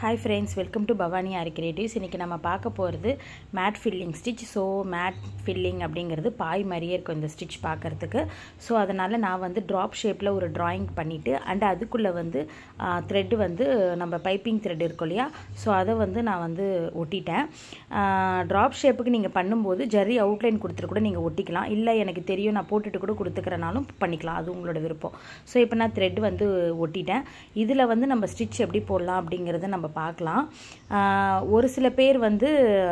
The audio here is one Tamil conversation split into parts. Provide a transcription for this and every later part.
hi friends welcome to Bhavani Aari creatives இன்றைக்கி நம்ம பார்க்க போகிறது mat filling stitch so mat filling அப்படிங்கிறது பாய் மாதிரியே இருக்கும் இந்த ஸ்டிச் பார்க்குறதுக்கு ஸோ அதனால் நான் வந்து ட்ராப் ஷேப்பில் ஒரு ட்ராயிங் பண்ணிவிட்டு அண்ட் அதுக்குள்ளே வந்து த்ரெட்டு வந்து நம்ம பைப்பிங் த்ரெட் இருக்கும் இல்லையா ஸோ அதை வந்து நான் வந்து ஒட்டிட்டேன் ட்ராப் ஷேப்புக்கு நீங்கள் பண்ணும்போது ஜரி அவுட்லைன் கொடுத்துட்டு கூட நீங்கள் ஒட்டிக்கலாம் இல்லை எனக்கு தெரியும் நான் போட்டுட்டு கூட கொடுத்துக்கிறனாலும் பண்ணிக்கலாம் அது உங்களோட விருப்பம் ஸோ இப்போ நான் த்ரெட் வந்து ஒட்டிட்டேன் இதில் வந்து நம்ம ஸ்டிச் எப்படி போடலாம் அப்படிங்கிறத நம்ம பார்க்கலாம் ஒரு சில பேர் வந்து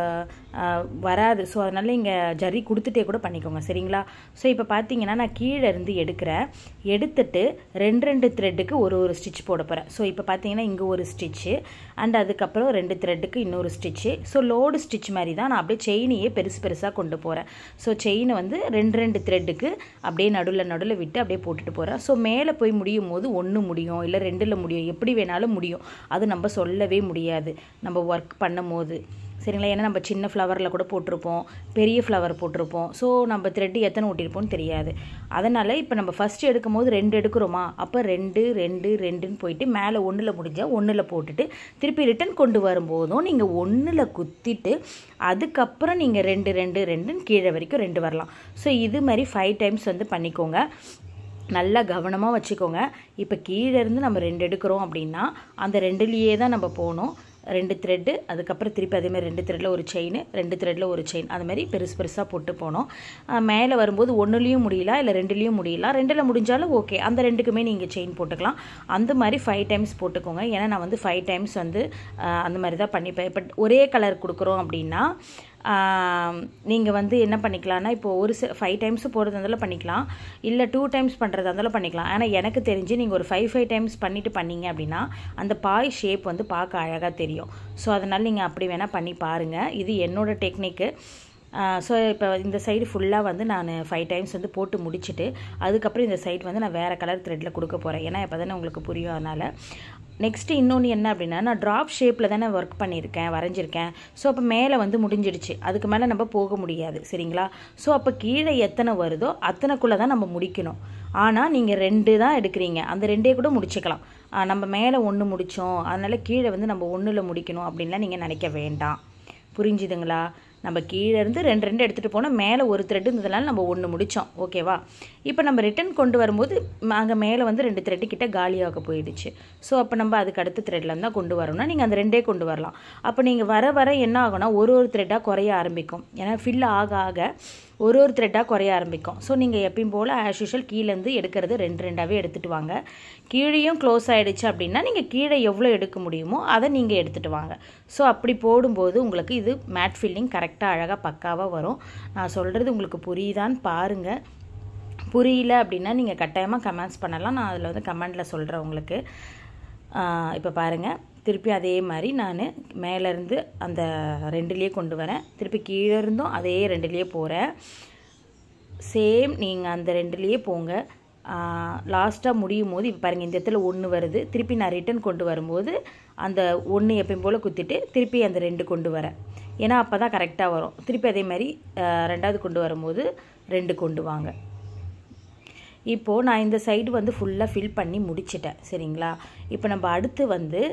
வராது ஸோ அதனால் இங்கே ஜரி கொடுத்துட்டே கூட பண்ணிக்கோங்க சரிங்களா ஸோ இப்போ பார்த்தீங்கன்னா நான் கீழே இருந்து எடுக்கிறேன் எடுத்துட்டு ரெண்டு ரெண்டு த்ரெட்டுக்கு ஒரு ஒரு ஸ்டிச் போட போகிறேன் ஸோ இப்போ பார்த்தீங்கன்னா இங்கே ஒரு ஸ்டிச்சு அண்ட் அதுக்கப்புறம் ரெண்டு த்ரெட்டுக்கு இன்னொரு ஸ்டிச்சு ஸோ லோடு ஸ்டிச் மாதிரி தான் நான் அப்படியே செயினையே பெருசு பெருசாக கொண்டு போகிறேன் ஸோ செயினை வந்து ரெண்டு ரெண்டு த்ரெட்டுக்கு அப்படியே நடுவில் நடுவில் விட்டு அப்படியே போட்டுட்டு போகிறேன் ஸோ மேலே போய் முடியும் போது ஒன்று முடியும் இல்லை ரெண்டில் முடியும் எப்படி வேணாலும் முடியும் அது நம்ம சொல்லவே முடியாது நம்ம ஒர்க் பண்ணும் போது சரிங்களா ஏன்னா நம்ம சின்ன ஃப்ளவரில் கூட போட்டிருப்போம் பெரிய ஃப்ளவர் போட்டிருப்போம் ஸோ நம்ம த்ரெட்டு எத்தனை ஒட்டியிருப்போம்னு தெரியாது அதனால் இப்போ நம்ம ஃபஸ்ட்டு எடுக்கும் போது ரெண்டு எடுக்கிறோமா அப்போ ரெண்டு ரெண்டு ரெண்டுன்னு போயிட்டு மேலே ஒன்றில் முடிஞ்சால் ஒன்றில் போட்டுட்டு திருப்பி ரிட்டன் கொண்டு வரும்போதும் நீங்கள் ஒன்றில் குத்திட்டு அதுக்கப்புறம் நீங்கள் ரெண்டு ரெண்டு ரெண்டுன்னு கீழே வரைக்கும் ரெண்டு வரலாம் ஸோ இது மாதிரி ஃபைவ் டைம்ஸ் வந்து பண்ணிக்கோங்க நல்லா கவனமாக வச்சுக்கோங்க இப்போ கீழேருந்து நம்ம ரெண்டு எடுக்கிறோம் அப்படின்னா அந்த ரெண்டுலேயே தான் நம்ம போகணும் ரெண்டு த்ரெட்டு அதுக்கப்புறம் திருப்பி அதேமாதிரி ரெண்டு த்ரெட்டில் ஒரு செயின் ரெண்டு த்ரெட்டில் ஒரு செயின் அது மாதிரி பெருசு பெருசாக போட்டு போனோம் மேலே வரும்போது ஒன்றுலேயும் முடியல இல்லை ரெண்டுலேயும் முடியல ரெண்டில் முடிஞ்சாலும் ஓகே அந்த ரெண்டுக்குமே நீங்கள் செயின் போட்டுக்கலாம் அந்த மாதிரி ஃபைவ் டைம்ஸ் போட்டுக்கோங்க ஏன்னா நான் வந்து ஃபைவ் டைம்ஸ் வந்து அந்த மாதிரி தான் பண்ணிப்பேன் இப்போ ஒரே கலர் கொடுக்குறோம் அப்படின்னா நீங்கள் வந்து என்ன பண்ணிக்கலாம்னா இப்போ ஒரு சில ஃபைவ் டைம்ஸ் போடுறது இருந்தாலும் பண்ணிக்கலாம் இல்லை டூ டைம்ஸ் பண்ணுறது இருந்தாலும் பண்ணிக்கலாம் ஆனால் எனக்கு தெரிஞ்சு நீங்கள் ஒரு ஃபைவ் ஃபைவ் டைம்ஸ் பண்ணிவிட்டு பண்ணீங்க அப்படின்னா அந்த பாய் ஷேப் வந்து பார்க்க அழகாக தெரியும் ஸோ அதனால் நீங்கள் அப்படி வேணால் பண்ணி பாருங்கள் இது என்னோடய டெக்னிக்கு ஸோ இப்போ இந்த சைடு ஃபுல்லாக வந்து நான் ஃபைவ் டைம்ஸ் வந்து போட்டு முடிச்சுட்டு அதுக்கப்புறம் இந்த சைடு வந்து நான் வேறு கலர் த்ரெட்டில் கொடுக்க போகிறேன் ஏன்னா இப்போ தானே உங்களுக்கு புரியும் அதனால் நெக்ஸ்ட்டு இன்னொன்று என்ன அப்படின்னா நான் ட்ராப் ஷேப்பில் தானே ஒர்க் பண்ணியிருக்கேன் வரைஞ்சிருக்கேன் ஸோ அப்போ மேலே வந்து முடிஞ்சிடுச்சு அதுக்கு மேலே நம்ம போக முடியாது சரிங்களா ஸோ அப்போ கீழே எத்தனை வருதோ அத்தனைக்குள்ளே தான் நம்ம முடிக்கணும் ஆனால் நீங்கள் ரெண்டு தான் எடுக்கிறீங்க அந்த ரெண்டே கூட முடிச்சுக்கலாம் நம்ம மேலே ஒன்று முடித்தோம் அதனால் கீழே வந்து நம்ம ஒன்றில் முடிக்கணும் அப்படின்லாம் நீங்கள் நினைக்க வேண்டாம் புரிஞ்சுதுங்களா நம்ம கீழே இருந்து ரெண்டு ரெண்டு எடுத்துகிட்டு போனால் மேலே ஒரு த்ரெட்டு இருந்ததுனால நம்ம ஒன்று முடித்தோம் ஓகேவா இப்போ நம்ம ரிட்டன் கொண்டு வரும்போது அங்கே மேலே வந்து ரெண்டு த்ரெட்டு கிட்ட காலியாக போயிடுச்சு ஸோ அப்போ நம்ம அதுக்கு அடுத்த த்ரெட்டில் தான் கொண்டு வரணும்னா நீங்கள் அந்த ரெண்டே கொண்டு வரலாம் அப்போ நீங்கள் வர வர என்ன ஆகும்னா ஒரு ஒரு த்ரெட்டாக குறைய ஆரம்பிக்கும் ஏன்னா ஃபில் ஆக ஆக ஒரு ஒரு த்ரெட்டாக குறைய ஆரம்பிக்கும் ஸோ நீங்கள் எப்பயும் போல் ஆஸ் யூஷுவல் கீழேருந்து எடுக்கிறது ரெண்டு ரெண்டாகவே எடுத்துகிட்டு வாங்க கீழேயும் க்ளோஸ் ஆகிடுச்சு அப்படின்னா நீங்கள் கீழே எவ்வளோ எடுக்க முடியுமோ அதை நீங்கள் எடுத்துகிட்டு வாங்க ஸோ அப்படி போடும்போது உங்களுக்கு இது மேட் ஃபில்லிங் கரெக்டாக அழகாக பக்காவாக வரும் நான் சொல்கிறது உங்களுக்கு புரியுதான்னு பாருங்கள் புரியல அப்படின்னா நீங்கள் கட்டாயமாக கமெண்ட்ஸ் பண்ணலாம் நான் அதில் வந்து கமெண்டில் சொல்கிறேன் உங்களுக்கு இப்போ பாருங்கள் திருப்பி அதே மாதிரி நான் மேலேருந்து அந்த ரெண்டுலேயே கொண்டு வரேன் திருப்பி கீழே இருந்தும் அதே ரெண்டுலேயே போகிறேன் சேம் நீங்கள் அந்த ரெண்டுலேயே போங்க லாஸ்ட்டாக முடியும் போது இப்போ பாருங்கள் இந்த இடத்துல ஒன்று வருது திருப்பி நான் ரிட்டன் கொண்டு வரும்போது அந்த ஒன்று எப்பயும் போல் குத்திட்டு திருப்பி அந்த ரெண்டு கொண்டு வரேன் ஏன்னா அப்போ தான் கரெக்டாக வரும் திருப்பி அதே மாதிரி ரெண்டாவது கொண்டு வரும்போது ரெண்டு கொண்டு வாங்க இப்போது நான் இந்த சைடு வந்து ஃபுல்லாக ஃபில் பண்ணி முடிச்சிட்டேன் சரிங்களா இப்போ நம்ம அடுத்து வந்து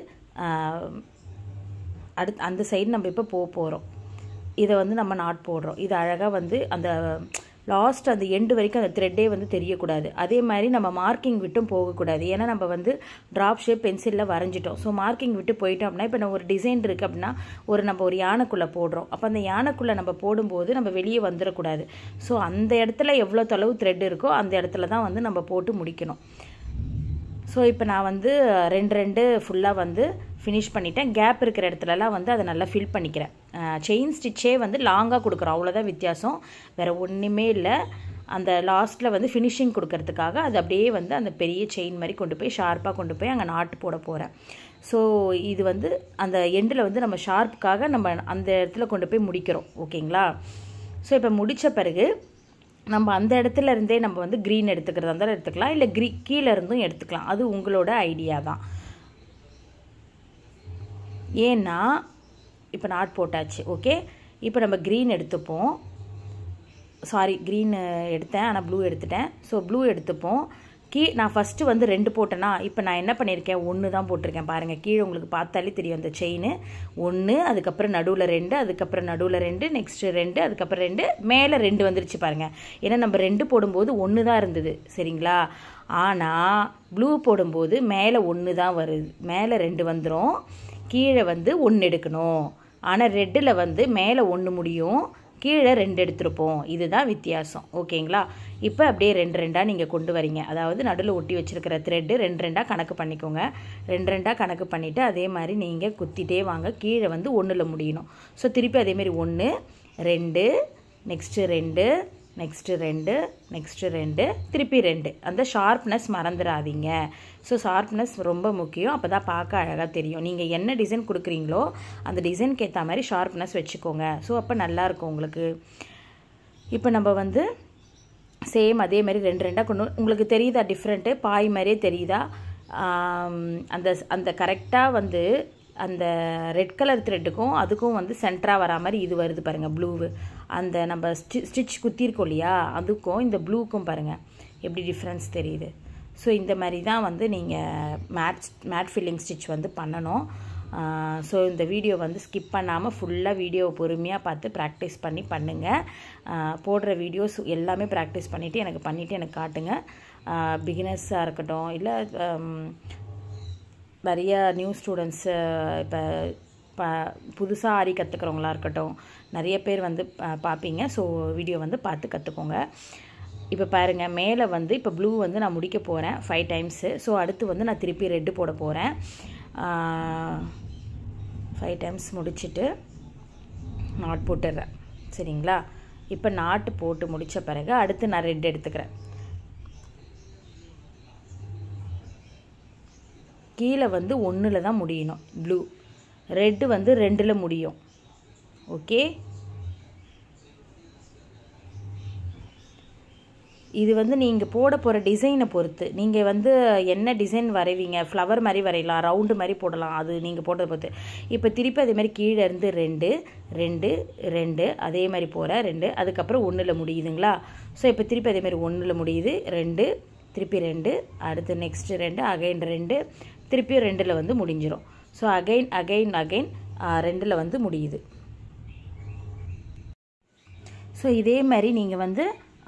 அடுத்து அந்த சைடு நம்ம இப்போ போக போகிறோம் இதை வந்து நம்ம நாட் போடுறோம் இது அழகாக வந்து அந்த லாஸ்ட் அந்த எண்டு வரைக்கும் அந்த த்ரெட்டே வந்து தெரியக்கூடாது அதே மாதிரி நம்ம மார்க்கிங் விட்டும் போகக்கூடாது ஏன்னா நம்ம வந்து ட்ராப் ஷேப் பென்சிலில் வரைஞ்சிட்டோம் ஸோ மார்க்கிங் விட்டு போயிட்டோம் அப்படின்னா இப்போ நம்ம ஒரு டிசைன் இருக்குது அப்படின்னா ஒரு நம்ம ஒரு யானைக்குள்ளே போடுறோம் அப்போ அந்த யானைக்குள்ளே நம்ம போடும்போது நம்ம வெளியே வந்துடக்கூடாது ஸோ அந்த இடத்துல எவ்வளோ தொலைவு த்ரெட் இருக்கோ அந்த இடத்துல தான் வந்து நம்ம போட்டு முடிக்கணும் ஸோ இப்போ நான் வந்து ரெண்டு ரெண்டு ஃபுல்லாக வந்து ஃபினிஷ் பண்ணிட்டேன் கேப் இருக்கிற இடத்துலலாம் வந்து அதை நல்லா ஃபில் பண்ணிக்கிறேன் செயின் ஸ்டிச்சே வந்து லாங்காக கொடுக்குறோம் அவ்வளோதான் வித்தியாசம் வேறு ஒன்றுமே இல்லை அந்த லாஸ்ட்டில் வந்து ஃபினிஷிங் கொடுக்கறதுக்காக அது அப்படியே வந்து அந்த பெரிய செயின் மாதிரி கொண்டு போய் ஷார்ப்பாக கொண்டு போய் அங்கே நாட்டு போட போகிறேன் ஸோ இது வந்து அந்த எண்டில் வந்து நம்ம ஷார்ப்புக்காக நம்ம அந்த இடத்துல கொண்டு போய் முடிக்கிறோம் ஓகேங்களா ஸோ இப்போ முடித்த பிறகு நம்ம அந்த இடத்துல இருந்தே நம்ம வந்து க்ரீன் எடுத்துக்கிறதா இருந்தாலும் எடுத்துக்கலாம் இல்லை க்ரீ கீழே இருந்தும் எடுத்துக்கலாம் அது உங்களோட ஐடியா தான் ஏன்னா இப்போ நாட் போட்டாச்சு ஓகே இப்போ நம்ம க்ரீன் எடுத்துப்போம் சாரி க்ரீன் எடுத்தேன் ஆனால் ப்ளூ எடுத்துட்டேன் ஸோ ப்ளூ எடுத்துப்போம் கீ நான் ஃபஸ்ட்டு வந்து ரெண்டு போட்டேன்னா இப்போ நான் என்ன பண்ணியிருக்கேன் ஒன்று தான் போட்டிருக்கேன் பாருங்கள் கீழே உங்களுக்கு பார்த்தாலே தெரியும் அந்த செயின் ஒன்று அதுக்கப்புறம் நடுவில் ரெண்டு அதுக்கப்புறம் நடுவில் ரெண்டு நெக்ஸ்ட்டு ரெண்டு அதுக்கப்புறம் ரெண்டு மேலே ரெண்டு வந்துருச்சு பாருங்கள் ஏன்னா நம்ம ரெண்டு போடும்போது ஒன்று தான் இருந்தது சரிங்களா ஆனால் ப்ளூ போடும்போது மேலே ஒன்று தான் வருது மேலே ரெண்டு வந்துடும் கீழே வந்து ஒன்று எடுக்கணும் ஆனால் ரெட்டில் வந்து மேலே ஒன்று முடியும் கீழே ரெண்டு எடுத்திருப்போம் இதுதான் வித்தியாசம் ஓகேங்களா இப்போ அப்படியே ரெண்டு ரெண்டாக நீங்கள் கொண்டு வரீங்க அதாவது நடுவில் ஒட்டி வச்சுருக்கிற த்ரெட்டு ரெண்டு ரெண்டாக கணக்கு பண்ணிக்கோங்க ரெண்டு ரெண்டாக கணக்கு பண்ணிவிட்டு அதே மாதிரி நீங்கள் குத்திட்டே வாங்க கீழே வந்து ஒன்றில் முடியணும் ஸோ திருப்பி அதேமாரி ஒன்று ரெண்டு நெக்ஸ்ட்டு ரெண்டு நெக்ஸ்ட்டு ரெண்டு நெக்ஸ்ட்டு ரெண்டு திருப்பி ரெண்டு அந்த ஷார்ப்னஸ் மறந்துடாதீங்க ஸோ ஷார்ப்னஸ் ரொம்ப முக்கியம் அப்போ தான் பார்க்க அழகாக தெரியும் நீங்கள் என்ன டிசைன் கொடுக்குறீங்களோ அந்த டிசைனுக்கு ஏற்ற மாதிரி ஷார்ப்னஸ் வச்சுக்கோங்க ஸோ அப்போ நல்லாயிருக்கும் உங்களுக்கு இப்போ நம்ம வந்து சேம் அதே மாதிரி ரெண்டு ரெண்டாக கொண்டு உங்களுக்கு தெரியுதா டிஃப்ரெண்ட்டு பாய் மாதிரியே தெரியுதா அந்த அந்த கரெக்டாக வந்து அந்த ரெட் கலர் த்ரெட்டுக்கும் அதுக்கும் வந்து சென்டராக வரா மாதிரி இது வருது பாருங்கள் ப்ளூவு அந்த நம்ம ஸ்டி ஸ்டிச் குத்திருக்கோம் இல்லையா அதுக்கும் இந்த ப்ளூக்கும் பாருங்கள் எப்படி டிஃப்ரென்ஸ் தெரியுது ஸோ இந்த மாதிரி தான் வந்து நீங்கள் மேட் மேட் ஃபில்லிங் ஸ்டிச் வந்து பண்ணணும் ஸோ இந்த வீடியோ வந்து ஸ்கிப் பண்ணாமல் ஃபுல்லாக வீடியோவை பொறுமையாக பார்த்து ப்ராக்டிஸ் பண்ணி பண்ணுங்கள் போடுற வீடியோஸ் எல்லாமே ப்ராக்டிஸ் பண்ணிவிட்டு எனக்கு பண்ணிவிட்டு எனக்கு காட்டுங்க பிகினர்ஸாக இருக்கட்டும் இல்லை நிறைய நியூ ஸ்டூடெண்ட்ஸு இப்போ ப புதுசாக ஆடி கற்றுக்கிறவங்களா இருக்கட்டும் நிறைய பேர் வந்து பார்ப்பீங்க ஸோ வீடியோ வந்து பார்த்து கற்றுக்கோங்க இப்போ பாருங்கள் மேலே வந்து இப்போ ப்ளூ வந்து நான் முடிக்க போகிறேன் ஃபைவ் டைம்ஸு ஸோ அடுத்து வந்து நான் திருப்பி ரெட்டு போட போகிறேன் ஃபைவ் டைம்ஸ் முடிச்சுட்டு நாட் போட்டுடுறேன் சரிங்களா இப்போ நாட்டு போட்டு முடித்த பிறகு அடுத்து நான் ரெட் எடுத்துக்கிறேன் கீழே வந்து ஒன்றில் தான் முடியணும் ப்ளூ ரெட்டு வந்து ரெண்டில் முடியும் ஓகே இது வந்து நீங்கள் போட போகிற டிசைனை பொறுத்து நீங்கள் வந்து என்ன டிசைன் வரைவீங்க ஃப்ளவர் மாதிரி வரையலாம் ரவுண்டு மாதிரி போடலாம் அது நீங்கள் போடுறத பொறுத்து இப்போ திருப்பி அதே மாதிரி கீழே இருந்து ரெண்டு ரெண்டு ரெண்டு அதே மாதிரி போகிற ரெண்டு அதுக்கப்புறம் ஒன்றில் முடியுதுங்களா ஸோ இப்போ திருப்பி அதே மாதிரி ஒன்றில் முடியுது ரெண்டு திருப்பி ரெண்டு அடுத்து நெக்ஸ்ட்டு ரெண்டு அகைன் ரெண்டு திருப்பியும் ரெண்டில் வந்து முடிஞ்சிடும் ஸோ அகைன் அகைன் அகைன் ரெண்டில் வந்து முடியுது ஸோ இதே மாதிரி நீங்கள் வந்து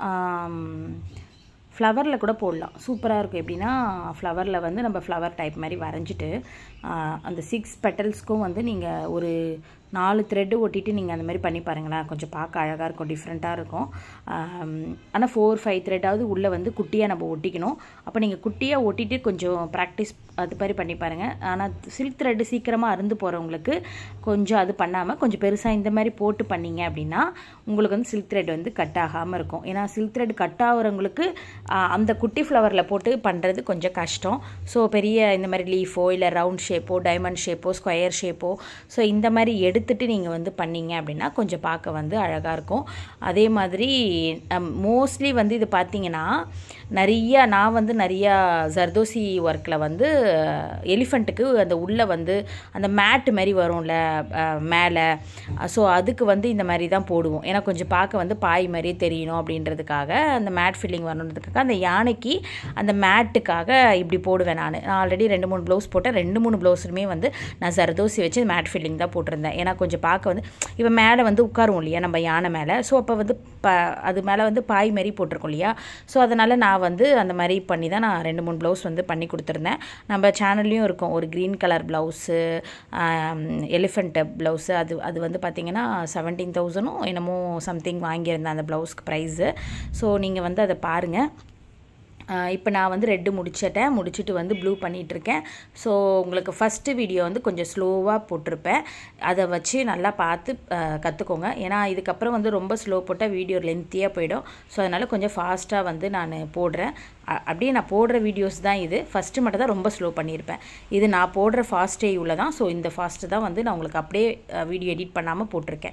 ஃப்ளவரில் கூட போடலாம் சூப்பராக இருக்கும் எப்படின்னா ஃப்ளவரில் வந்து நம்ம ஃப்ளவர் டைப் மாதிரி வரைஞ்சிட்டு அந்த சிக்ஸ் பெட்டல்ஸ்க்கும் வந்து நீங்கள் ஒரு நாலு த்ரெட்டு ஒட்டிட்டு நீங்கள் அந்த மாதிரி பண்ணி பாருங்களேன் கொஞ்சம் பார்க்க அழகாக இருக்கும் டிஃப்ரெண்ட்டாக இருக்கும் ஆனால் ஃபோர் ஃபைவ் த்ரெட்டாவது உள்ளே வந்து குட்டியாக நம்ம ஒட்டிக்கணும் அப்போ நீங்கள் குட்டியாக ஒட்டிட்டு கொஞ்சம் ப்ராக்டிஸ் அது மாதிரி பண்ணி பாருங்கள் ஆனால் சில்க் த்ரெட்டு சீக்கிரமாக அருந்து போகிறவங்களுக்கு கொஞ்சம் அது பண்ணாமல் கொஞ்சம் பெருசாக இந்த மாதிரி போட்டு பண்ணிங்க அப்படின்னா உங்களுக்கு வந்து சில்க் த்ரெட் வந்து கட் ஆகாமல் இருக்கும் ஏன்னா சில்க் த்ரெட் கட் ஆகிறவங்களுக்கு அந்த குட்டி ஃப்ளவரில் போட்டு பண்ணுறது கொஞ்சம் கஷ்டம் ஸோ பெரிய இந்த மாதிரி லீஃபோ இல்லை ரவுண்ட் ஷேப்போ டைமண்ட் ஷேப்போ ஸ்கொயர் ஷேப்போ ஸோ இந்த மாதிரி எடுத்துட்டு நீங்கள் வந்து பண்ணீங்க அப்படின்னா கொஞ்சம் பார்க்க வந்து அழகாக இருக்கும் அதே மாதிரி மோஸ்ட்லி வந்து இது பார்த்தீங்கன்னா நிறையா நான் வந்து நிறையா ஜர்தோசி ஒர்க்கில் வந்து எலிஃபண்ட்டுக்கு அந்த உள்ளே வந்து அந்த மேட்டு மாதிரி வரும்ல மேலே ஸோ அதுக்கு வந்து இந்த மாதிரி தான் போடுவோம் ஏன்னா கொஞ்சம் பார்க்க வந்து பாய் மாதிரி தெரியணும் அப்படின்றதுக்காக அந்த மேட் ஃபில்லிங் வரணுன்றதுக்காக அந்த யானைக்கு அந்த மேட்டுக்காக இப்படி போடுவேன் நான் நான் ஆல்ரெடி ரெண்டு மூணு ப்ளவுஸ் போட்டேன் ரெண்டு மூணு ப்ளவுஸுமே வந்து நான் ஜர்தோசி வச்சு மேட் ஃபில்லிங் தான் போட்டிருந்தேன் ஏன்னா கொஞ்சம் பார்க்க வந்து இப்போ மேலே வந்து உட்காருவோம் இல்லையா நம்ம யானை மேலே ஸோ அப்போ வந்து ப அது மேலே வந்து பாய் மாரி போட்டிருக்கோம் இல்லையா ஸோ அதனால் நான் வந்து அந்த மாதிரி பண்ணி தான் நான் ரெண்டு மூணு ப்ளவுஸ் வந்து பண்ணி கொடுத்துருந்தேன் நம்ம சேனல்லையும் இருக்கும் ஒரு green colour blouse elephant blouse அது அது வந்து பார்த்திங்கன்னா செவன்டீன் தௌசண்டும் என்னமோ சம்திங் வாங்கியிருந்தேன் அந்த ப்ளவுஸ்க்கு ப்ரைஸு ஸோ நீங்கள் வந்து அதை பாருங்கள் இப்போ நான் வந்து ரெட்டு முடிச்சிட்டேன் முடிச்சுட்டு வந்து ப்ளூ பண்ணிகிட்ருக்கேன் ஸோ உங்களுக்கு ஃபஸ்ட்டு வீடியோ வந்து கொஞ்சம் ஸ்லோவாக போட்டிருப்பேன் அதை வச்சு நல்லா பார்த்து கற்றுக்கோங்க ஏன்னா இதுக்கப்புறம் வந்து ரொம்ப ஸ்லோ போட்டால் வீடியோ லென்த்தியாக போயிடும் ஸோ அதனால் கொஞ்சம் ஃபாஸ்ட்டாக வந்து நான் போடுறேன் அப்படியே நான் போடுற வீடியோஸ் தான் இது ஃபஸ்ட்டு மட்டும் தான் ரொம்ப ஸ்லோ பண்ணியிருப்பேன் இது நான் போடுற ஃபாஸ்ட்டே இவ்வளோ தான் ஸோ இந்த ஃபாஸ்ட்டு தான் வந்து நான் உங்களுக்கு அப்படியே வீடியோ எடிட் பண்ணாமல் போட்டிருக்கேன்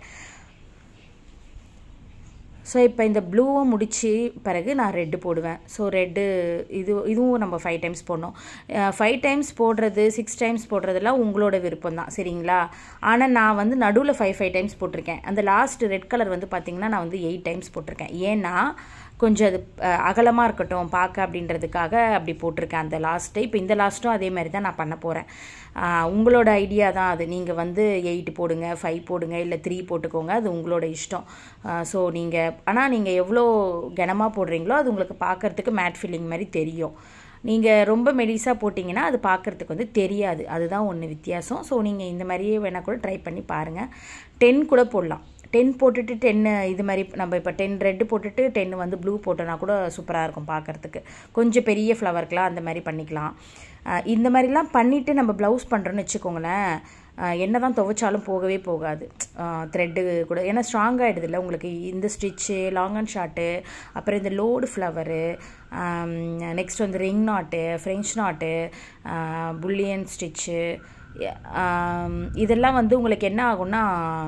ஸோ இப்போ இந்த ப்ளூவை முடித்து பிறகு நான் ரெட்டு போடுவேன் ஸோ ரெட்டு இது இதுவும் நம்ம ஃபைவ் டைம்ஸ் போடணும் ஃபைவ் டைம்ஸ் போடுறது சிக்ஸ் டைம்ஸ் போடுறதெல்லாம் உங்களோட விருப்பம் தான் சரிங்களா ஆனால் நான் வந்து நடுவில் ஃபைவ் ஃபைவ் டைம்ஸ் போட்டிருக்கேன் அந்த லாஸ்ட் ரெட் கலர் வந்து பார்த்திங்கன்னா நான் வந்து எயிட் டைம்ஸ் போட்டிருக்கேன் ஏன்னா கொஞ்சம் அது அகலமாக இருக்கட்டும் பார்க்க அப்படின்றதுக்காக அப்படி போட்டிருக்கேன் அந்த லாஸ்ட்டு இப்போ இந்த லாஸ்ட்டும் அதே மாதிரி தான் நான் பண்ண போகிறேன் உங்களோட ஐடியா தான் அது நீங்கள் வந்து எயிட் போடுங்க ஃபைவ் போடுங்க இல்லை த்ரீ போட்டுக்கோங்க அது உங்களோட இஷ்டம் ஸோ நீங்கள் ஆனால் நீங்கள் எவ்வளோ கனமாக போடுறீங்களோ அது உங்களுக்கு பார்க்குறதுக்கு மேட் ஃபில்லிங் மாதிரி தெரியும் நீங்கள் ரொம்ப மெலிசாக போட்டிங்கன்னா அது பார்க்குறதுக்கு வந்து தெரியாது அதுதான் ஒன்று வித்தியாசம் ஸோ நீங்கள் இந்த மாதிரியே வேணால் கூட ட்ரை பண்ணி பாருங்கள் டென் கூட போடலாம் டென் போட்டுட்டு டென்னு இது மாதிரி நம்ம இப்போ டென் ரெட்டு போட்டுட்டு டென் வந்து ப்ளூ போட்டோன்னா கூட சூப்பராக இருக்கும் பார்க்குறதுக்கு கொஞ்சம் பெரிய ஃப்ளவருக்கெலாம் அந்த மாதிரி பண்ணிக்கலாம் இந்த மாதிரிலாம் பண்ணிவிட்டு நம்ம ப்ளவுஸ் பண்ணுறோன்னு வச்சுக்கோங்களேன் என்ன தான் துவைச்சாலும் போகவே போகாது த்ரெட்டு கூட ஏன்னா ஸ்ட்ராங் ஆகிடுதில்ல உங்களுக்கு இந்த ஸ்டிச்சு லாங் அண்ட் ஷார்ட்டு அப்புறம் இந்த லோடு ஃப்ளவரு நெக்ஸ்ட் வந்து ring knot French knot bullion stitch இதெல்லாம் வந்து உங்களுக்கு என்ன ஆகும்னா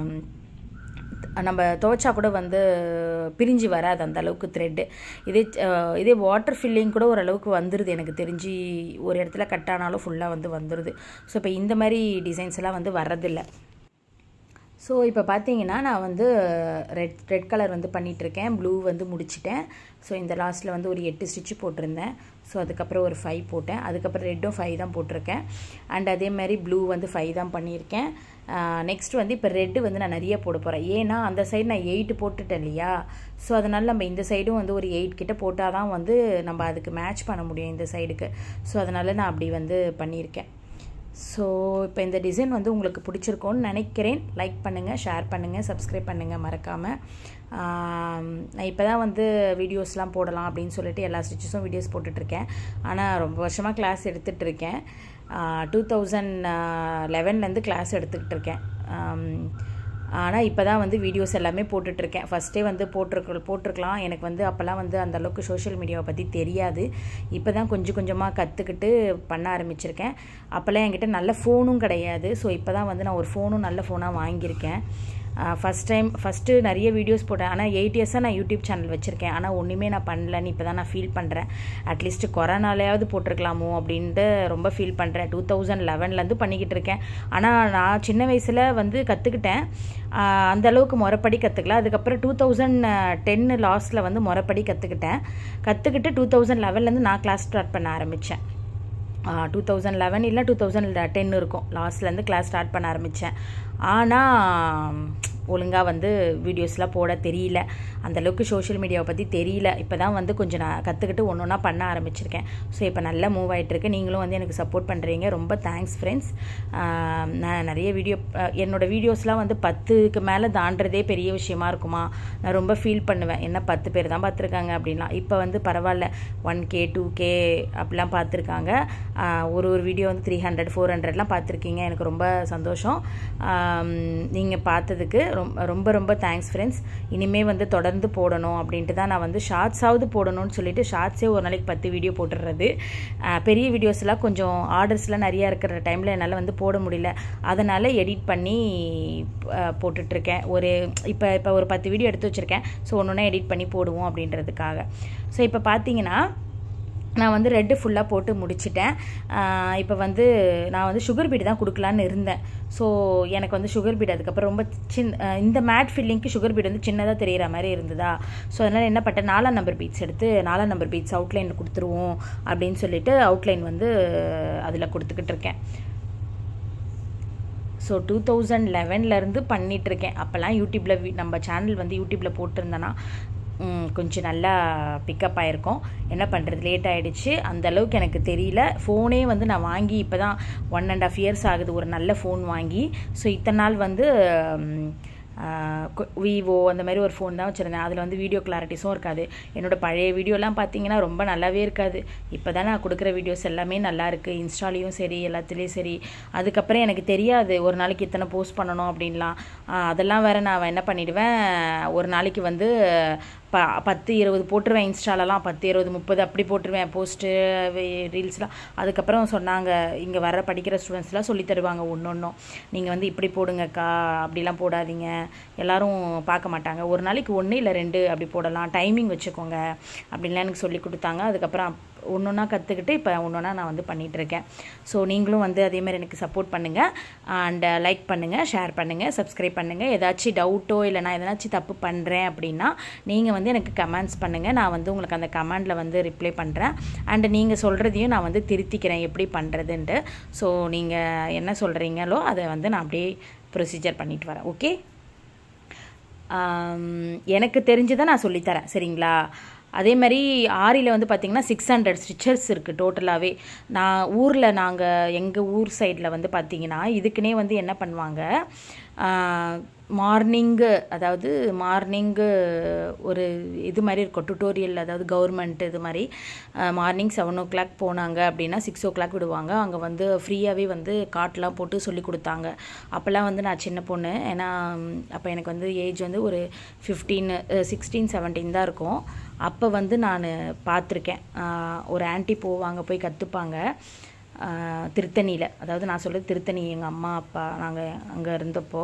நம்ம துவைச்சா கூட வந்து பிரிஞ்சு வராது அந்த அளவுக்கு த்ரெட்டு இதே இதே வாட்டர் ஃபில்லிங் கூட ஓரளவுக்கு வந்துடுது எனக்கு தெரிஞ்சு ஒரு இடத்துல கட் ஆனாலும் ஃபுல்லாக வந்து வந்துடுது ஸோ இப்போ இந்த மாதிரி டிசைன்ஸ் எல்லாம் வந்து வர்றதில்லை ஸோ இப்போ பார்த்தீங்கன்னா நான் வந்து ரெட் ரெட் கலர் வந்து பண்ணிகிட்ருக்கேன் ப்ளூ வந்து முடிச்சிட்டேன் ஸோ இந்த லாஸ்ட்டில் வந்து ஒரு எட்டு ஸ்டிச்சு போட்டிருந்தேன் ஸோ அதுக்கப்புறம் ஒரு ஃபைவ் போட்டேன் அதுக்கப்புறம் ரெட்டும் ஃபைவ் தான் போட்டிருக்கேன் அண்ட் அதே மாதிரி ப்ளூ வந்து ஃபைவ் தான் பண்ணியிருக்கேன் நெக்ஸ்ட் வந்து இப்போ ரெட்டு வந்து நான் நிறைய போட போகிறேன் ஏன்னா அந்த சைடு நான் எயிட்டு போட்டுட்டேன் இல்லையா ஸோ அதனால் நம்ம இந்த சைடும் வந்து ஒரு எயிட் கிட்ட போட்டால் தான் வந்து நம்ம அதுக்கு மேட்ச் பண்ண முடியும் இந்த சைடுக்கு ஸோ அதனால் நான் அப்படி வந்து பண்ணியிருக்கேன் ஸோ இப்போ இந்த டிசைன் வந்து உங்களுக்கு பிடிச்சிருக்கோன்னு நினைக்கிறேன் லைக் பண்ணுங்கள் ஷேர் பண்ணுங்கள் சப்ஸ்கிரைப் பண்ணுங்கள் மறக்காமல் நான் இப்போ தான் வந்து வீடியோஸ்லாம் போடலாம் அப்படின்னு சொல்லிட்டு எல்லா ஸ்டிச்சஸும் வீடியோஸ் போட்டுட்ருக்கேன் ஆனால் ரொம்ப வருஷமாக கிளாஸ் எடுத்துகிட்டு இருக்கேன் டூ தௌசண்ட் லெவன்லேருந்து கிளாஸ் எடுத்துக்கிட்டு இருக்கேன் ஆனால் இப்போ தான் வந்து வீடியோஸ் எல்லாமே போட்டுட்ருக்கேன் ஃபஸ்ட்டே வந்து போட்டிருக்க போட்டிருக்கலாம் எனக்கு வந்து அப்போல்லாம் வந்து அந்தளவுக்கு சோஷியல் மீடியாவை பற்றி தெரியாது இப்போ தான் கொஞ்சம் கொஞ்சமாக கற்றுக்கிட்டு பண்ண ஆரம்பிச்சிருக்கேன் அப்போல்லாம் என்கிட்ட நல்ல ஃபோனும் கிடையாது ஸோ இப்போ தான் வந்து நான் ஒரு ஃபோனும் நல்ல ஃபோனாக வாங்கியிருக்கேன் ஃபஸ்ட் டைம் ஃபஸ்ட்டு நிறைய வீடியோஸ் போட்டேன் ஆனால் எயிட் இயர்ஸாக நான் யூடியூப் சேனல் வச்சுருக்கேன் ஆனால் ஒன்றுமே நான் பண்ணலன்னு இப்போ தான் நான் ஃபீல் பண்ணுறேன் அட்லீஸ்ட் கொரோனாலையாவது போட்டிருக்கலாமோ அப்படின்ட்டு ரொம்ப ஃபீல் பண்ணுறேன் டூ தௌசண்ட் லெவன்லேருந்து பண்ணிக்கிட்டு இருக்கேன் ஆனால் நான் சின்ன வயசில் வந்து கற்றுக்கிட்டேன் அந்த அளவுக்கு முறைப்படி கற்றுக்கல அதுக்கப்புறம் டூ தௌசண்ட் டென்னு லாஸ்ட்டில் வந்து முறைப்படி கற்றுக்கிட்டேன் கற்றுக்கிட்டு டூ தௌசண்ட் லெவன்லேருந்து நான் கிளாஸ் ஸ்டார்ட் பண்ண ஆரம்பித்தேன் டூ தௌசண்ட் லெவன் இல்லை டூ தௌசண்ட் டென் இருக்கும் லாஸ்ட்லேருந்து கிளாஸ் ஸ்டார்ட் பண்ண ஆரம்பித்தேன் ஆனால் ஒழுங்காக வந்து வீடியோஸ்லாம் போட தெரியல அந்தளவுக்கு சோஷியல் மீடியாவை பற்றி தெரியல இப்போ தான் வந்து கொஞ்சம் நான் கற்றுக்கிட்டு ஒன்று ஒன்றா பண்ண ஆரம்பிச்சிருக்கேன் ஸோ இப்போ நல்லா மூவ் ஆகிட்டுருக்கு நீங்களும் வந்து எனக்கு சப்போர்ட் பண்ணுறீங்க ரொம்ப தேங்க்ஸ் ஃப்ரெண்ட்ஸ் நான் நிறைய வீடியோ என்னோடய வீடியோஸ்லாம் வந்து பத்துக்கு மேலே தாண்டதே பெரிய விஷயமா இருக்குமா நான் ரொம்ப ஃபீல் பண்ணுவேன் என்ன பத்து பேர் தான் பார்த்துருக்காங்க அப்படின்லாம் இப்போ வந்து பரவாயில்ல ஒன் கே டூ கே அப்படிலாம் பார்த்துருக்காங்க ஒரு ஒரு வீடியோ வந்து த்ரீ ஹண்ட்ரட் ஃபோர் ஹண்ட்ரட்லாம் பார்த்துருக்கீங்க எனக்கு ரொம்ப சந்தோஷம் நீங்கள் பார்த்ததுக்கு ரொம்ப ரொம்ப ரொம்ப தேங்க்ஸ் ஃப்ரெண்ட்ஸ் இனிமேல் வந்து தொடர்ந்து போடணும் அப்படின்ட்டு தான் நான் வந்து ஷார்ட்ஸாவது போடணும்னு சொல்லிட்டு ஷார்ட்ஸே ஒரு நாளைக்கு பத்து வீடியோ போட்டுடுறது பெரிய வீடியோஸ்லாம் கொஞ்சம் ஆர்டர்ஸ்லாம் நிறையா இருக்கிற டைமில் என்னால் வந்து போட முடியல அதனால் எடிட் பண்ணி போட்டுட்ருக்கேன் ஒரு இப்போ இப்போ ஒரு பத்து வீடியோ எடுத்து வச்சுருக்கேன் ஸோ ஒன்று ஒன்றா எடிட் பண்ணி போடுவோம் அப்படின்றதுக்காக ஸோ இப்போ பார்த்தீங்கன்னா நான் வந்து ரெட்டு ஃபுல்லாக போட்டு முடிச்சிட்டேன் இப்போ வந்து நான் வந்து சுகர் பீடு தான் கொடுக்கலான்னு இருந்தேன் ஸோ எனக்கு வந்து சுகர் பீடு அதுக்கப்புறம் ரொம்ப சின்ன இந்த மேட் ஃபில்லிங்க்கு சுகர் பீடு வந்து சின்னதாக தெரிகிற மாதிரி இருந்ததா ஸோ அதனால் என்ன பண்ணேன் நாலாம் நம்பர் பீட்ஸ் எடுத்து நாலாம் நம்பர் பீட்ஸ் அவுட்லைன் கொடுத்துருவோம் அப்படின்னு சொல்லிட்டு அவுட்லைன் வந்து அதில் கொடுத்துக்கிட்டு இருக்கேன் ஸோ டூ தௌசண்ட் லெவன்லேருந்து பண்ணிகிட்ருக்கேன் அப்போல்லாம் யூடியூப்பில் நம்ம சேனல் வந்து யூடியூப்பில் போட்டிருந்தேன்னா கொஞ்சம் நல்லா பிக்கப் ஆகிருக்கும் என்ன பண்ணுறது லேட் ஆகிடுச்சு அந்த அளவுக்கு எனக்கு தெரியல ஃபோனே வந்து நான் வாங்கி இப்போ தான் ஒன் அண்ட் ஆஃப் இயர்ஸ் ஆகுது ஒரு நல்ல ஃபோன் வாங்கி ஸோ இத்தனை நாள் வந்து விவோ அந்த மாதிரி ஒரு ஃபோன் தான் வச்சுருந்தேன் அதில் வந்து வீடியோ கிளாரிட்டிஸும் இருக்காது என்னோடய பழைய வீடியோலாம் பார்த்தீங்கன்னா ரொம்ப நல்லாவே இருக்காது இப்போ தான் நான் கொடுக்குற வீடியோஸ் எல்லாமே நல்லா இருக்குது இன்ஸ்டாலேயும் சரி எல்லாத்துலேயும் சரி அதுக்கப்புறம் எனக்கு தெரியாது ஒரு நாளைக்கு இத்தனை போஸ்ட் பண்ணணும் அப்படின்லாம் அதெல்லாம் வேறு நான் என்ன பண்ணிவிடுவேன் ஒரு நாளைக்கு வந்து ப பத்து இருபது போட்டுருவேன் இன்ஸ்டாலலாம் பத்து இருபது முப்பது அப்படி போட்டுருவேன் போஸ்ட்டு ரீல்ஸ்லாம் அதுக்கப்புறம் சொன்னாங்க இங்கே வர படிக்கிற ஸ்டூடெண்ட்ஸ்லாம் சொல்லி தருவாங்க ஒன்று ஒன்றும் நீங்கள் வந்து இப்படி போடுங்கக்கா அப்படிலாம் போடாதீங்க எல்லோரும் பார்க்க மாட்டாங்க ஒரு நாளைக்கு ஒன்று இல்லை ரெண்டு அப்படி போடலாம் டைமிங் வச்சுக்கோங்க அப்படின்லாம் எனக்கு சொல்லி கொடுத்தாங்க அதுக்கப்புறம் ஒன்று ஒன்றா கற்றுக்கிட்டு இப்போ ஒன்று ஒன்றா நான் வந்து பண்ணிகிட்ருக்கேன் ஸோ நீங்களும் வந்து அதேமாதிரி எனக்கு சப்போர்ட் பண்ணுங்கள் அண்ட் லைக் பண்ணுங்கள் ஷேர் பண்ணுங்கள் சப்ஸ்கிரைப் பண்ணுங்கள் ஏதாச்சும் டவுட்டோ இல்லை நான் எதனாச்சும் தப்பு பண்ணுறேன் அப்படின்னா நீங்கள் வந்து எனக்கு கமெண்ட்ஸ் பண்ணுங்கள் நான் வந்து உங்களுக்கு அந்த கமெண்டில் வந்து ரிப்ளை பண்ணுறேன் அண்டு நீங்கள் சொல்கிறதையும் நான் வந்து திருத்திக்கிறேன் எப்படி பண்ணுறதுன்ட்டு ஸோ நீங்கள் என்ன சொல்கிறீங்களோ அதை வந்து நான் அப்படியே ப்ரொசீஜர் பண்ணிட்டு வரேன் ஓகே எனக்கு தெரிஞ்சதை நான் சொல்லித்தரேன் சரிங்களா அதே மாதிரி ஆரியில் வந்து பார்த்திங்கன்னா சிக்ஸ் ஹண்ட்ரட் ஸ்டிச்சர்ஸ் இருக்குது டோட்டலாகவே நான் ஊரில் நாங்கள் எங்கள் ஊர் சைடில் வந்து பார்த்திங்கன்னா இதுக்குன்னே வந்து என்ன பண்ணுவாங்க மார்னிங்கு அதாவது மார்னிங்கு ஒரு இது மாதிரி இருக்கும் டுட்டோரியல் அதாவது கவர்மெண்ட் இது மாதிரி மார்னிங் செவன் ஓ கிளாக் போனாங்க அப்படின்னா சிக்ஸ் ஓ கிளாக் விடுவாங்க அங்கே வந்து ஃப்ரீயாகவே வந்து காட்டெலாம் போட்டு சொல்லி கொடுத்தாங்க அப்போல்லாம் வந்து நான் சின்ன பொண்ணு ஏன்னா அப்போ எனக்கு வந்து ஏஜ் வந்து ஒரு ஃபிஃப்டீன் சிக்ஸ்டீன் செவன்டீன் தான் இருக்கும் அப்போ வந்து நான் பார்த்துருக்கேன் ஒரு ஆன்ட்டி போவாங்க போய் கற்றுப்பாங்க திருத்தணியில் அதாவது நான் சொல்கிறது திருத்தணி எங்கள் அம்மா அப்பா நாங்கள் அங்கே இருந்தப்போ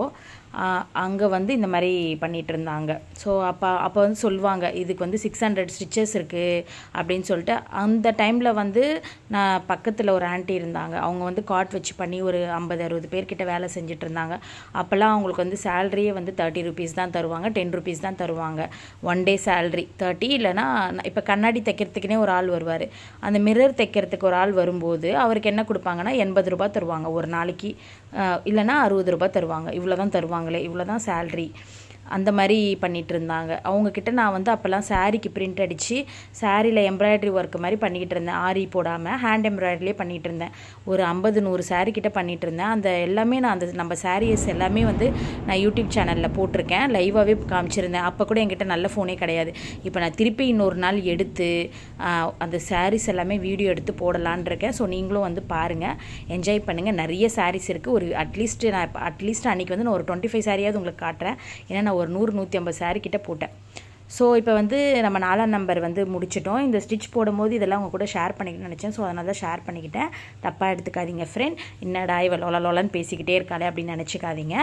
அங்கே வந்து இந்த மாதிரி பண்ணிகிட்டு இருந்தாங்க ஸோ அப்போ அப்போ வந்து சொல்லுவாங்க இதுக்கு வந்து சிக்ஸ் ஹண்ட்ரட் ஸ்டிச்சஸ் இருக்குது அப்படின்னு சொல்லிட்டு அந்த டைமில் வந்து நான் பக்கத்தில் ஒரு ஆண்டி இருந்தாங்க அவங்க வந்து காட் வச்சு பண்ணி ஒரு ஐம்பது அறுபது பேர்கிட்ட வேலை செஞ்சுட்டு இருந்தாங்க அப்போல்லாம் அவங்களுக்கு வந்து சேலரியே வந்து தேர்ட்டி ருபீஸ் தான் தருவாங்க டென் ருபீஸ் தான் தருவாங்க ஒன் டே சேல்ரி தேர்ட்டி இல்லைனா இப்போ கண்ணாடி தைக்கிறதுக்குனே ஒரு ஆள் வருவார் அந்த மிரர் தைக்கிறதுக்கு ஒரு ஆள் வரும்போது அவருக்கு என்ன கொடுப்பாங்கன்னா எண்பது ரூபா தருவாங்க ஒரு நாளைக்கு இல்லைனா அறுபது ரூபா தருவாங்க இவ்வளோ தான் தருவாங்களே இவ்வளோ தான் சேல்ரி அந்த மாதிரி பண்ணிகிட்டு இருந்தாங்க அவங்கக்கிட்ட நான் வந்து அப்போல்லாம் சாரீக்கு பிரிண்ட் அடித்து சாரியில் எம்ப்ராய்டரி ஒர்க் மாதிரி பண்ணிக்கிட்டு இருந்தேன் ஆரி போடாமல் ஹேண்ட் எம்ப்ராய்டரிலே பண்ணிகிட்டு இருந்தேன் ஒரு ஐம்பது நூறு சாரீ கிட்ட பண்ணிகிட்டு இருந்தேன் அந்த எல்லாமே நான் அந்த நம்ம சாரீஸ் எல்லாமே வந்து நான் யூடியூப் சேனலில் போட்டிருக்கேன் லைவாகவே காமிச்சிருந்தேன் அப்போ கூட என்கிட்ட நல்ல ஃபோனே கிடையாது இப்போ நான் திருப்பி இன்னொரு நாள் எடுத்து அந்த சாரீஸ் எல்லாமே வீடியோ எடுத்து போடலான் இருக்கேன் ஸோ நீங்களும் வந்து பாருங்கள் என்ஜாய் பண்ணுங்கள் நிறைய சாரீஸ் இருக்குது ஒரு அட்லீஸ்ட் நான் இப்போ அட்லீஸ்ட் அன்றைக்கி வந்து நான் ஒரு டுவெண்ட்டி ஃபைவ் சாரியாவது உங்களுக்கு காட்டுறேன் ஏன்னா நான் ஒரு நூறு நூற்றி ஐம்பது சாரீ கிட்ட போட்டேன் ஸோ இப்போ வந்து நம்ம நாலாம் நம்பர் வந்து முடிச்சிட்டோம் இந்த ஸ்டிச் போடும்போது இதெல்லாம் உங்கள் கூட ஷேர் பண்ணிக்கணும்னு நினச்சேன் ஸோ அதனால தான் ஷேர் பண்ணிக்கிட்டேன் தப்பாக எடுத்துக்காதீங்க ஃப்ரெண்ட் என்னடா இவ லொல லொலன்னு பேசிக்கிட்டே இருக்காளே அப்படின்னு நினச்சிக்காதீங்க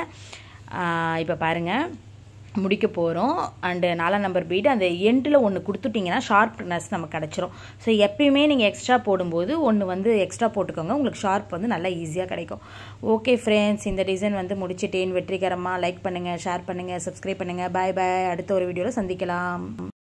இப்போ பாருங்கள் முடிக்க போகிறோம் அண்டு நாலாம் நம்பர் பீடு அந்த எண்டில் ஒன்று கொடுத்துட்டிங்கன்னா ஷார்ப்னஸ் நமக்கு கிடச்சிரும் ஸோ எப்பயுமே நீங்கள் எக்ஸ்ட்ரா போடும்போது ஒன்று வந்து எக்ஸ்ட்ரா போட்டுக்கோங்க உங்களுக்கு ஷார்ப் வந்து நல்லா ஈஸியாக கிடைக்கும் ஓகே ஃப்ரெண்ட்ஸ் இந்த டிசைன் வந்து முடிச்சிட்டேன் வெற்றிகரமாக லைக் பண்ணுங்கள் ஷேர் பண்ணுங்கள் சப்ஸ்கிரைப் பண்ணுங்கள் பாய் பாய் அடுத்த ஒரு வீடியோவில் சந்திக்கலாம்